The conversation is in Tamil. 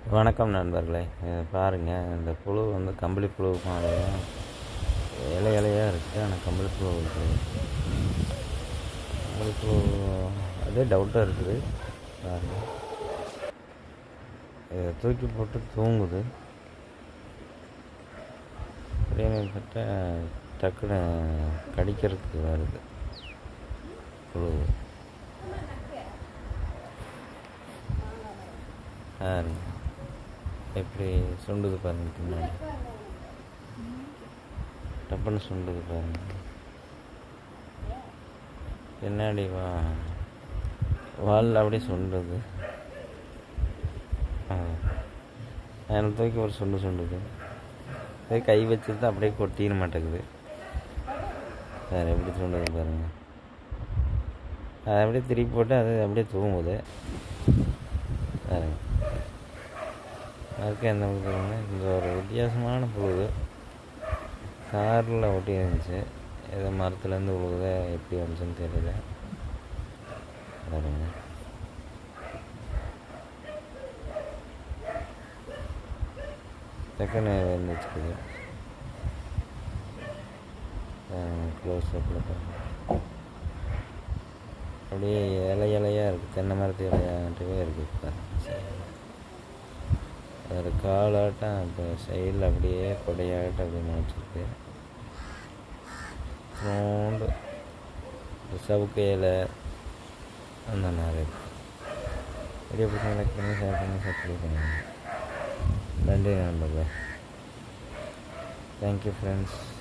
வணக்கம் நண்பர்களே இதை பாருங்கள் இந்த புழு வந்து கம்பளி புழு மாதிரியும் இலை இலையாக இருக்குது ஆனால் கம்பளி புழு இருக்குது கம்பளி புழு அதே டவுட்டாக இருக்குது பாருங்கள் இதை தூக்கி போட்டு தூங்குது பார்த்தா டக்குன்னு கடிக்கிறதுக்கு வருது புழு பாருங்க எப்படி சுண்டுது பாருங்க பின்னாடி டப்புன்னு சுண்டுது பாருங்க பின்னாடி வா வாலில் அப்படியே சுண்டுது அதில் தூக்கி ஒரு சுண்டு சுண்டுது அதே கை வச்சுட்டு அப்படியே கொட்டிட மாட்டேங்குது வேறு எப்படி சுண்டுது பாருங்க அதை அப்படியே திருப்பி போட்டு அது அப்படியே தூங்குது பாருங்க அதுக்கு எந்த புழுன்னா இந்த ஒரு வித்தியாசமான புழு காரில் ஒட்டி இருந்துச்சு ஏதோ மரத்துலேருந்து விழுகுத எப்படி வந்துச்சுன்னு தெரியல பாருங்க டக்குன்னு வந்துச்சுக்குது க்ளோஸ் அப்பில் பாருங்க அப்படியே இலை இலையாக இருக்குது தென்னை மரத்து இலையாகவே இருக்குது பாருங்க அதில் காலாட்டம் இப்போ சைடில் அப்படியே கொடையாட்டம் அப்படின்னு வச்சுருக்கு நோண்டு இந்த சவுக்கு இலை அந்த மாதிரி வீடியோ பிடிச்சி லைக் பண்ணி ஷேர் பண்ணி சப்ஸ்கிரைப் பண்ணுங்கள் நன்றி நண்பர்களே தேங்க்யூ ஃப்ரெண்ட்ஸ்